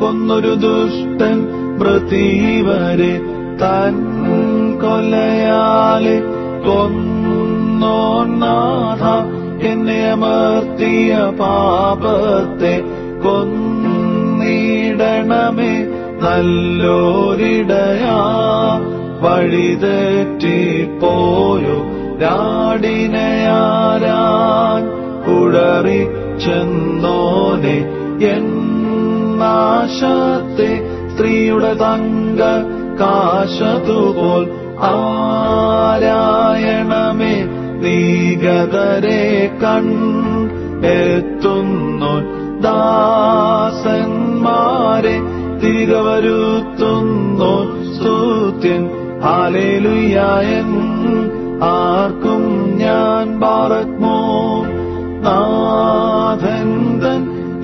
കൊന്നൊരു ദുഷ്ടൻ മൃതീവരെ തൻ കൊലയാലെ കൊന്നോന്നാഥ എന്നെ അമർത്തിയ പാപത്തെ കൊന്നിടണമേ നല്ലോരിടയാ വഴിതെറ്റിപ്പോയോ രാടിനയാരാൻ കുഴറി ചെന്നോനെ എന്നാശത്തെ സ്ത്രീയുടെ തങ്ക കാശതുപോൽ ആരായണമേ നീഗതരെ കൺ എത്തുന്നു ദാസന്മാരെ തിരികെ വരുത്തുന്നു സ്തുത്യൻ ഹാലേലുയായൻ ആർക്കും ഞാൻ പാറക്മോ നാഥന്തൻ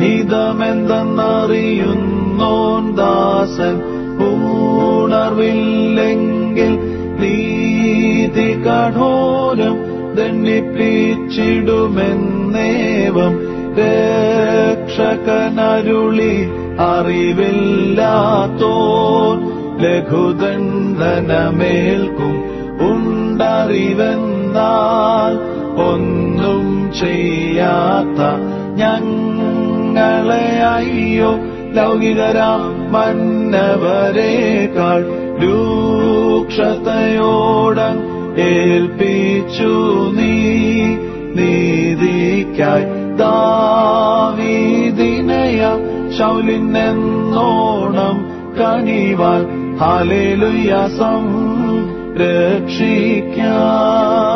ഹിതമെന്തെന്നറിയുന്നോൻ ദാസൻ ഉണർവില്ലെങ്കിൽ നീതി കഠോരം ദണ്ഡിപ്പിച്ചിടുമെന്നേവം രക്ഷകനരുളി അറിവില്ലാത്തോൻ ലഘുദണ്ഡനമേൽക്കും ഉണ്ടറിവെന്നാൽ ഒന്നും ചെയ്യാത്ത ഞങ്ങളെ അയ്യോ ലൗകികരാം മന്നവരേക്കാൾ രൂക്ഷതയോടൻ ഏൽപ്പിച്ചു നീ നീതിക്കായി ദാവീദിനയ ശൗലിനെന്നോണം കണിവാൽ ഹാലേലുയാസം രക്ഷിക്കാം